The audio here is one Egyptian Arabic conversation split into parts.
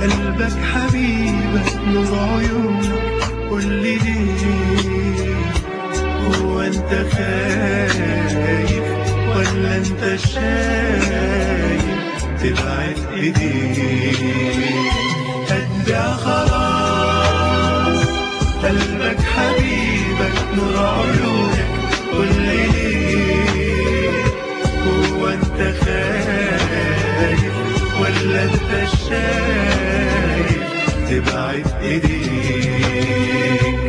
قلبك حبيبك نور عيونك قول لي ليه هو انت خايف ولا انت شايف تبعد ايديك هدع خلاص قلبك حبيبك نور عيونك قول لي ليه هو انت خايف ولا انت شايف تبعد ايديك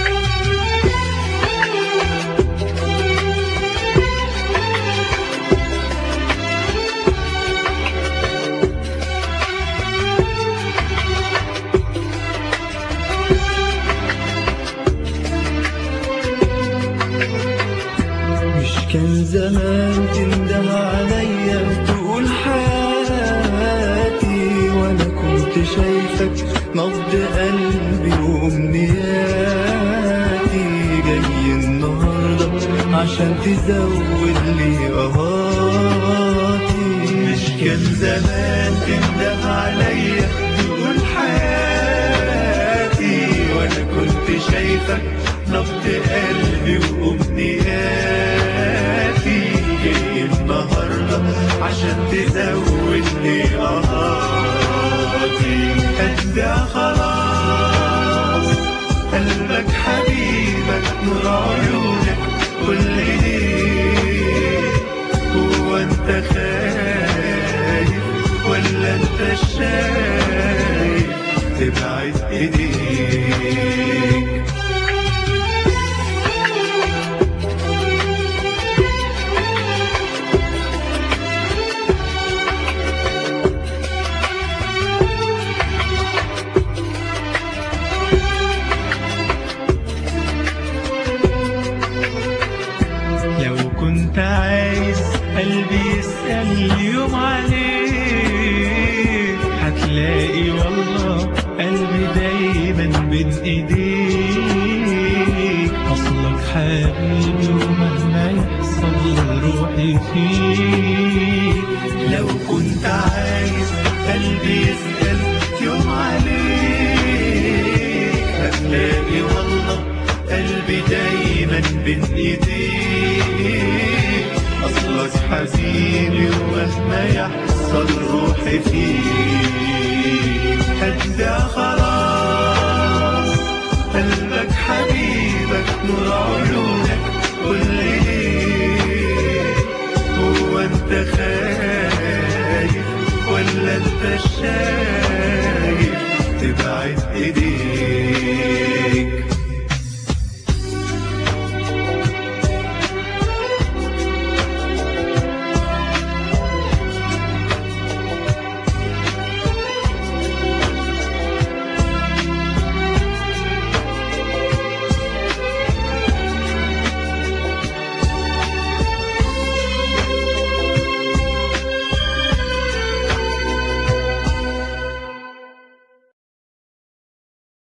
مش كان زمان تنده عليا تقول حياتي وانا كنت شايفك نبض قلبي وامنياتي جاي النهارده عشان تزود لي قهاتي مش كان زمان تنده عليا تقول حياتي وانا كنت شايفك نبض قلبي وامنياتي جاي النهارده عشان تزود لي قهاتي هدع خلاص قلبك حبيبك نور عيونك قول لي ليه هو انت خايف ولا انت شايف تبعد ايديك لو كنت عايز قلبي يسأل يوم عليك هتلاقي والله قلبي دايما بين ايديك اصلك حبيبي ومهما يحصل روحي فيك لو كنت عايز قلبي يسأل يوم عليك هتلاقي والله قلبي دايما بين ايديك اصلك حبيبي ومهما يحصل روحي فيك هدع خلاص قلبك حبيبك نور عيونك قول لي ليه هو انت خايف ولا انت شايف تبعد ايديك